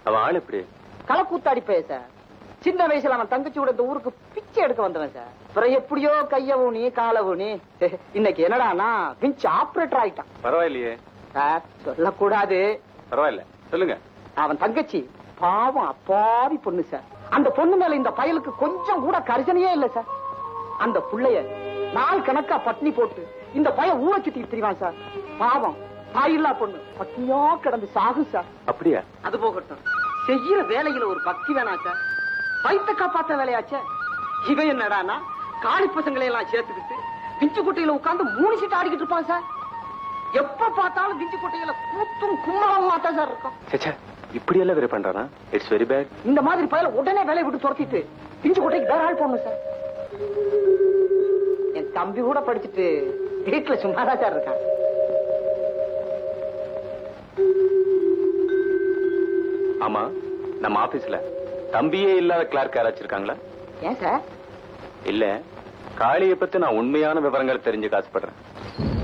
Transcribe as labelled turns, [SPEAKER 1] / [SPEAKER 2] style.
[SPEAKER 1] அவன் ஆள் எப்படி
[SPEAKER 2] களக்கூத்தாடி போய சார் சின்ன வயசுல அவன் தங்கச்சி கூட இந்த ஊருக்கு பிச்சை எடுக்க வந்தவன் சார் அப்புறம் எப்படியோ கைய ஊனி கால ஊனி இன்னைக்கு என்னடானா பிஞ்சு ஆபரேட்டர் ஆயிட்டான்
[SPEAKER 1] பரவாயில்லையே
[SPEAKER 2] சார் சொல்லக்கூடாது
[SPEAKER 1] பரவாயில்ல சொல்லுங்க
[SPEAKER 2] அவன் தங்கச்சி பாவம் அப்பாவி பொண்ணு சார் அந்த பொண்ணு மேல இந்த பயலுக்கு கொஞ்சம் கூட கரிசனையே இல்ல சார் அந்த புள்ளைய நாள் கணக்கா பட்னி போட்டு இந்த பையன் ஊரை சுத்தி திரிவான் சார் பாவம் தாயில்லா பொண்ணு பட்னியா கிடந்து சாகும் சார்
[SPEAKER 1] அப்படியா
[SPEAKER 2] அது போகட்டும் செய்யற வேலையில ஒரு பக்தி வேணா சார் வயித்த காப்பாத்த வேலையாச்சே இவன் என்னடானா காளி பசங்களை எல்லாம் சேர்த்துக்கிட்டு பிஞ்சு குட்டையில உட்கார்ந்து மூணு சீட் ஆடிக்கிட்டு இருப்பான் சார் எப்ப பார்த்தாலும் பிஞ்சு குட்டையில கூத்தும் கும்மலமா தான் சார் இருக்கும்
[SPEAKER 1] சேச்சா இப்படி எல்லாம் வேற பண்றானா இட்ஸ் வெரி பேட்
[SPEAKER 2] இந்த மாதிரி பயல உடனே வேலையை விட்டு துரத்திட்டு பிஞ்சு கோட்டைக்கு வேற ஆள் போடணும் சார் என் தம்பி கூட படிச்சுட்டு வீட்டுல சும்மாதான் சார் இருக்கான்
[SPEAKER 1] ஆமா நம்ம ஆபீஸ்ல தம்பியே இல்லாத கிளார்க் யாராச்சும் இருக்காங்களா
[SPEAKER 2] ஏன் சார்
[SPEAKER 1] இல்ல காளியை பத்தி நான் உண்மையான விவரங்கள் தெரிஞ்சுக்க ஆசைப்படுறேன்